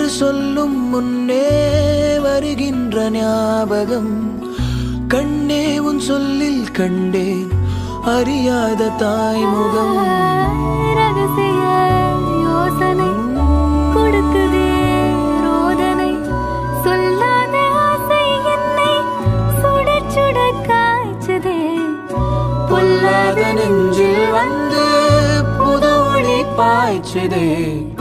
என்று சொல்லும் முன்னே வருகின்ற ஞாபகம் கண்ணே உன் சொல்லில் கண்டேன் அறியாத தாய்முகம் ரகசிய யோசனை கொடுக்குதே ரோதனை சொல்லாத ஆசை என்னை சுட சுட காய்ச்சதே பொல்லாத நெஞ்சில் வந்து புது ஒளி பாய்ச்சதே